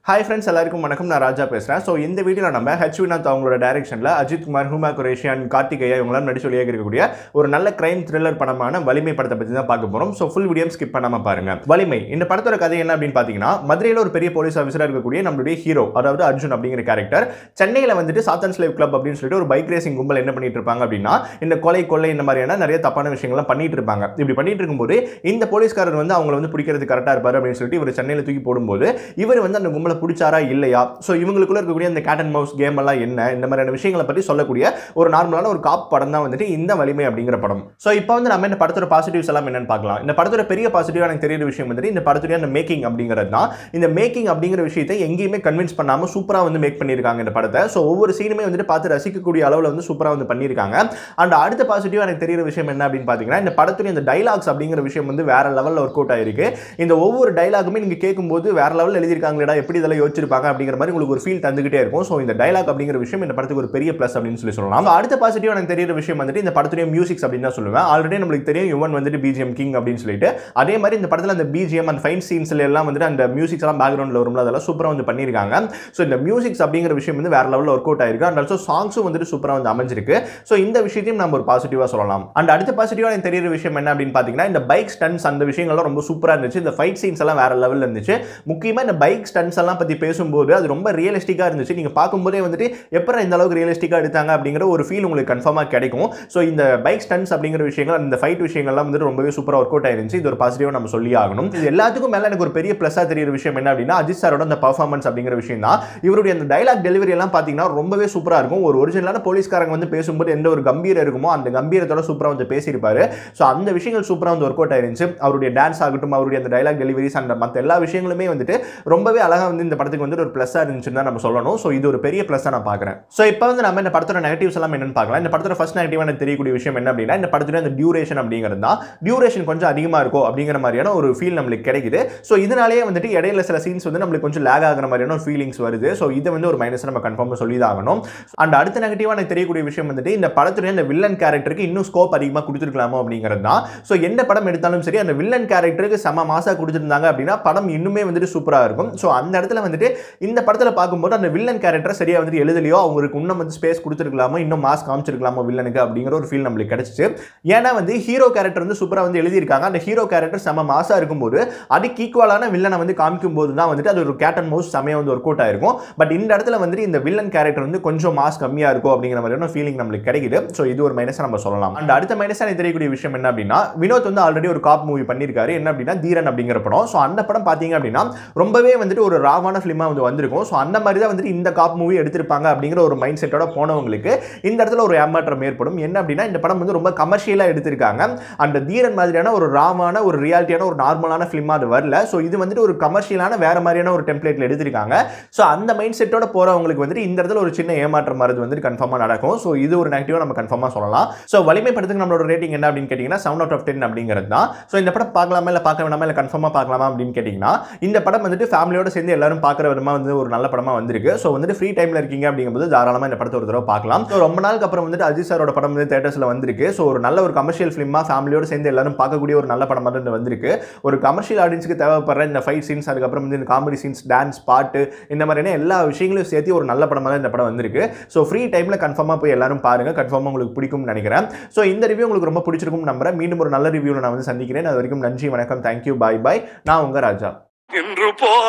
hi friends எல்லாருக்கும் வணக்கம் நான் ராஜா பேசுகிறேன் ஸோ இந்த வீடியோவில் நம்ம ஹெச் வினோத் அவங்களோட டைரக்ஷனில் அஜித் குமார் ஹூமா குரேஷியன் கார்த்திகேயா இவங்களாம் நடிச்சு வெளியாக இருக்கக்கூடிய ஒரு நல்ல கிரைம் த்ரில்லர் படமான வலிமை படத்தை பற்றி தான் பார்க்க போகிறோம் ஸோ ஃபுல் வீடியோ ஸ்கிப் பண்ணாமல் பாருங்க வலிமை இந்த படத்தோட கதை என்ன அப்படின்னு பார்த்தீங்கன்னா மதுரையில் ஒரு பெரிய போலீஸ் ஆஃபீஸராக இருக்கக்கூடிய நம்மளுடைய ஹீரோ அதாவது அர்ஜுன் அப்படிங்கிற கேரக்டர் சென்னையில் வந்துட்டு சாத்தன் ஸ்லேவ் கிளப் அப்படின்னு சொல்லிட்டு ஒரு பைக் ரேசிங் கும்பல் என்ன பண்ணிட்டு இருப்பாங்க அப்படின்னா இந்த கொலை கொள்ளை இந்த மாதிரியான நிறைய தப்பான விஷயங்கள்லாம் பண்ணிட்டு இருப்பாங்க இப்படி பண்ணிட்டு இருக்கும்போது இந்த போலீஸ்காரர் வந்து அவங்களை வந்து பிடிக்கிறது கரெக்டாக இருப்பார் அப்படின்னு சொல்லிட்டு இவர் சென்னையில் தூக்கி போடும்போது இவர் வந்து அந்த கும்பலை பிடிச்சாரா இல்லையா ஸோ இவங்களுக்குள்ள இருக்கக்கூடிய அந்த கேட் அண்ட் மவுஸ் கேம் எல்லாம் என்ன இந்த மாதிரியான விஷயங்களை பற்றி சொல்லக்கூடிய ஒரு நார்மலான ஒரு காப் படம் தான் வந்துட்டு இந்த வலிமை அப்படிங்கிற படம் ஸோ இப்போ வந்து நம்ம இந்த படத்தோட பாசிட்டிவ்ஸ் எல்லாம் என்னன்னு பார்க்கலாம் இந்த படத்தோட பெரிய பாசிட்டிவ் எனக்கு தெரியுற விஷயம் வந்துட்டு இந்த படத்துடைய அந்த மேக்கிங் அப்படிங்கிறது தான் இந்த மேக்கிங் அப்படிங்கிற விஷயத்தை எங்கேயுமே கன்வின்ஸ் பண்ணாமல் சூப்பராக வந்து மேக் பண்ணியிருக்காங்க இந்த படத்தை ஸோ ஒவ்வொரு சீனுமே வந்துட்டு பார்த்து ரசிக்கக்கூடிய அளவில் வந்து சூப்பராக வந்து பண்ணியிருக்காங்க அண்ட் அடுத்த பாசிட்டிவ் எனக்கு தெரியுற விஷயம் என்ன அப்படின்னு பார்த்தீங்கன்னா இந்த படத்துடைய இந்த டைலாக்ஸ் அப்படிங்கிற விஷயம் வந்து வேற லெவலில் ஒர்க் அவுட் ஆயிருக்கு இந்த ஒவ்வொரு டைலாகுமே நீங்கள் கேட்கும்போது வேற லெவலில் எழுதியிருக்காங்களேடா எப்படி இதெல்லாம் யோசிச்சிருப்பாங்க அப்படிங்கிற மாதிரி உங்களுக்கு ஒரு ஃபீல் தந்துகிட்டே இருக்கும் ஸோ இந்த டைலாக் அப்படிங்கிற விஷயம் இந்த படத்துக்கு ஒரு பெரிய ப்ளஸ் அப்படின்னு சொல்லி சொல்லலாம் So, அடுத்த பாசிட்டிவ் எனக்கு தெரியுற விஷயம் வந்துட்டு இந்த படத்துடைய மியூசிக்ஸ் அப்படின்னு தான் சொல்லுவேன் ஆல்ரெடி நம்மளுக்கு தெரியும் யுவன் வந்துட்டு பிஜிஎம் கிங் அப்படின்னு சொல்லிட்டு அதே மாதிரி இந்த படத்தில் அந்த பிஜிஎம் அந்த ஃபைன் சீன்ஸ்ல எல்லாம் வந்துட்டு அந்த மியூசிக்ஸ் எல்லாம் பேக்ரவுண்டில் வரும்ல அதெல்லாம் சூப்பராக வந்து பண்ணியிருக்காங்க ஸோ இந்த மியூசிக்ஸ் அப்படிங்கிற விஷயம் வந்து வேற லெவலில் ஒர்க் அவுட் ஆயிருக்கு அண்ட் ஆல்சோ சாங்ஸும் வந்துட்டு சூப்பராக வந்து அமைஞ்சிருக்கு ஸோ இந்த விஷயத்தையும் நம்ம ஒரு பாசிட்டிவாக சொல்லலாம் அண்ட் அடுத்த பாசிட்டிவாக எனக்கு தெரியுற விஷயம் என்ன அப்படின்னு பார்த்தீங்கன்னா இந்த பைக் ஸ்டன்ஸ் அந்த விஷயங்கள்லாம் ரொம்ப சூப்பராக இருந்துச்சு இந்த ஃபைட் சீன்ஸ் எல்லாம் வேற லெவலில் இருந்துச்சு முக்கியமாக இந்த பைக் ஸ்டன்ஸ் எல்லாம் பற்றி பேசும்போது அது ரொம்ப ரியலிஸ்டிக்காக இருந்துச்சு நீங்கள் பார்க்கும்போதே வந்துட்டு எப்போ இந்த அளவுக்கு ரியலிஸ்டிக்காக எடுத்தாங்க அப்படிங்கிற ஒரு ஃபீல் உங்களுக்கு கன்ஃபார்மாக கிடைக்கும் ஸோ இந்த பைக் ஸ்டன்ஸ் அப்படிங்கிற விஷயங்கள் இந்த ஃபைட் விஷயங்கள்லாம் வந்துட்டு ரொம்பவே சூப்பராக ஒர்க் அவுட் ஆயிருந்துச்சு இது ஒரு பாசிட்டிவாக நம்ம சொல்லி ஆகணும் இது எல்லாத்துக்கும் மேலே எனக்கு ஒரு பெரிய ப்ளஸ்ஸாக தெரியுற விஷயம் என்ன அப்படின்னா அஜித் சாரோட அந்த பர்ஃபார்மன்ஸ் அப்படிங்கிற விஷயம் தான் இவருடைய அந்த டைலாக் டெலிவரி எல்லாம் பார்த்தீங்கன்னா ரொம்பவே சூப்பராக இருக்கும் ஒரு ஒரிஜினலான போலீஸ்காரங்க வந்து பேசும்போது எந்த ஒரு கம்பீரம் இருக்குமோ அந்த கம்பீரத்தோட சூப்பராக வந்து பேசியிருப்பாரு ஸோ அந்த விஷயங்கள் சூப்பராக வந்து ஒர்க் அவுட் ஆயிருந்துச்சு அவருடைய டான்ஸ் ஆகட்டும் அவருடைய அந்த டைலாக் டெலிவரிஸ் அந்த மற்ற எல்லா விஷயங்களுமே வந்துட்டு ரொம்பவே அழகாக வந்து இந்த படத்துக்கு வந்து ஒரு ப்ளஸ்ஸாக இருந்துச்சுன்னு தான் நம்ம சொல்லணும் ஸோ இது ஒரு பெரிய ப்ளஸ்ஸாக நான் பார்க்குறேன் ஸோ இப்போ வந்து நம்ம இந்த படத்தோட நெகட்டிவ்ஸ் எல்லாம் என்னன்னு பார்க்கலாம் இந்த படத்தோட ஃபர்ஸ்ட் நெகட்டிவாக எனக்கு தெரியக்கூடிய விஷயம் என்ன அப்படின்னா இந்த படத்துல அந்த டியூரேஷன் அப்படிங்கிறது தான் டியூரேஷன் கொஞ்சம் அதிகமாக இருக்கும் அப்படிங்கிற மாதிரியான ஒரு ஃபீல் நம்மளுக்கு கிடைக்குது ஸோ இதனாலேயே வந்துட்டு இடையில சில சீன்ஸ் வந்து நம்மளுக்கு கொஞ்சம் லேக் ஆகிற மாதிரியான ஒரு ஃபீலிங்ஸ் வருது ஸோ இதை வந்து ஒரு மைனஸ் நம்ம கன்ஃபார்மாக சொல்லி தான் ஆகணும் அண்ட் அடுத்த நெகட்டிவாக எனக்கு தெரியக்கூடிய விஷயம் வந்துட்டு இந்த படத்துடைய இந்த வில்லன் கேரக்டருக்கு இன்னும் ஸ்கோப் அதிகமாக கொடுத்துருக்கலாமோ அப்படிங்கிறது தான் ஸோ எந்த படம் எடுத்தாலும் சரி அந்த வில்லன் கேரக்டருக்கு செம மாசாக கொடுத்துருந்தாங்க அப்படின்னா படம் இன்னுமே வந்துட்டு சூப்பராக இருக்கும் ஸோ அந்த இடத்துல வந்துட்டு இந்த படத்தில் பார்க்கும்போது அந்த வில்லன் கேரக்டர் சரியாக வந்துட்டு எழுதலையோ அவங்களுக்கு இன்னும் வந்து ஸ்பேஸ் கொடுத்துருக்கலாமோ இன்னும் மாஸ் காமிச்சிருக்கலாமோ வில்லனுக்கு அப்படிங்கிற ஒரு ஃபீல் நம்மளுக்கு கிடைச்சிச்சு ஏன்னா வந்து ஹீரோ கேரக்டர் வந்து சூப்பராக வந்து எழுதியிருக்காங்க அந்த ஹீரோ கேரக்டர் செம மாசாக இருக்கும்போது அதுக்கு ஈக்குவலான வில்லனை வந்து காமிக்கும் போது தான் வந்துட்டு அது ஒரு கேட் அண்ட் மவுஸ் செமையாக வந்து ஒர்க் அவுட் ஆயிருக்கும் பட் இந்த இடத்துல வந்துட்டு இந்த வில்லன் கேரக்டர் வந்து கொஞ்சம் மாஸ் கம்மியாக இருக்கும் அப்படிங்கிற மாதிரியான ஃபீலிங் நம்மளுக்கு கிடைக்குது ஸோ இது ஒரு மைனஸாக நம்ம சொல்லலாம் அண்ட் அடுத்த மைனஸாக எனக்கு தெரியக்கூடிய விஷயம் என்ன அப்படின்னா வினோத் வந்து ஆல்ரெடி ஒரு காப் மூவி பண்ணியிருக்காரு என்ன அப்படின்னா தீரன் அப்படிங்கிற படம் ஸோ அந்த படம் பார்த்தீங்க அப்படின்னா ரொம்பவே வந்துட்டு ஒரு ராவான ஃபிலிமாக வந்து வந்திருக்கும் ஸோ அந்த மாதிரி தான் வந்துட்டு இந்த காப் மூவி எடுத்திருப்பாங்க அப்படிங்கிற ஒரு மைண்ட் செட்டோட போனவங்களுக்கு இந்த இடத்துல ஒரு ஏமாற்றம் ஏற்படும் என்ன அப்படின்னா இந்த படம் வந்து ரொம்ப கமர்ஷியலாக எடுத்திருக்காங்க அந்த தீரன் மாதிரியான ஒரு ராமான ஒரு ரியாலிட்டியான ஒரு நார்மலான ஃபிலிமாக அது வரல ஸோ இது வந்துட்டு ஒரு கமர்ஷியலான வேற மாதிரியான ஒரு டெம்ப்ளேட்டில் எடுத்திருக்காங்க ஸோ அந்த மைண்ட் செட்டோட போகிறவங்களுக்கு வந்துட்டு இந்த இடத்துல ஒரு சின்ன ஏமாற்றம் வரது வந்துட்டு கன்ஃபார்மாக நடக்கும் ஸோ இது ஒரு நெகட்டிவாக நம்ம கன்ஃபார்மாக சொல்லலாம் ஸோ வலிமை படத்துக்கு நம்மளோட ரேட்டிங் என்ன அப்படின்னு கேட்டிங்கன்னா செவன் அவுட் ஆஃப் டென் அப்படிங்கிறது தான் ஸோ இந்த படம் பார்க்கலாமா இல்லை பார்க்க வேணாமா இல்லை கன்ஃபார்மாக பார்க்கலாமா அப்படின்னு கேட்டிங்கன்னா இந்த படம் வந்துட்டு ஃபேமிலியோட சேர்ந்து எல்லாரும் பார்க்குற விதமாக வந்து ஒரு நல்ல படமாக வந்திருக்கு ஸோ வந்துட்டு ஃப்ரீ டைமில் இருக்கீங்க அப்படிங்கும்போது தாராளமாக இந்த படத்தை ஒரு தடவை பார்க்கலாம் ஸோ ரொம்ப நாளுக்கு அப்புறம் வந்துட்டு அஜித் சாரோட படம் வந்து தேட்டர்ஸில் வந்திருக்கு ஸோ ஒரு நல்ல ஒரு கமர்ஷியல் ஃபிலிமாக ஃபேமிலியோட சேர்ந்து எல்லாரும் பார்க்கக்கூடிய ஒரு நல்ல படமாக வந்து வந்திருக்கு ஒரு கமர்ஷியல் ஆடியன்ஸுக்கு தேவைப்படுற இந்த ஃபைட் சீன்ஸ் அதுக்கப்புறம் வந்து இந்த காமெடி சீன்ஸ் டான்ஸ் பாட்டு இந்த மாதிரியான எல்லா விஷயங்களையும் சேர்த்து ஒரு நல்ல படமாக தான் இந்த படம் வந்திருக்கு ஸோ ஃப்ரீ டைமில் கன்ஃபார்மாக போய் எல்லாரும் பாருங்கள் கன்ஃபார்மாக உங்களுக்கு பிடிக்கும்னு நினைக்கிறேன் ஸோ இந்த ரிவ்யூ உங்களுக்கு ரொம்ப பிடிச்சிருக்கும் நம்புறேன் மீண்டும் ஒரு நல்ல ரிவ்யூவில் நான் வந்து சந்திக்கிறேன் அது வரைக்கும் நன்றி வணக்கம் தேங்க்யூ பாய் பாய் நான் உங்கள் ராஜா இன்று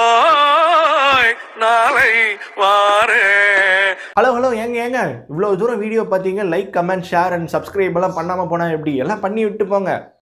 போய் நாளை வாரே ஹலோ ஹலோ ஏங்க ஏங்க இவ்வளோ தூரம் வீடியோ பார்த்தீங்க like comment share and subscribe எல்லாம் பண்ணாமல் போனால் எப்படி எல்லாம் பண்ணி விட்டு போங்க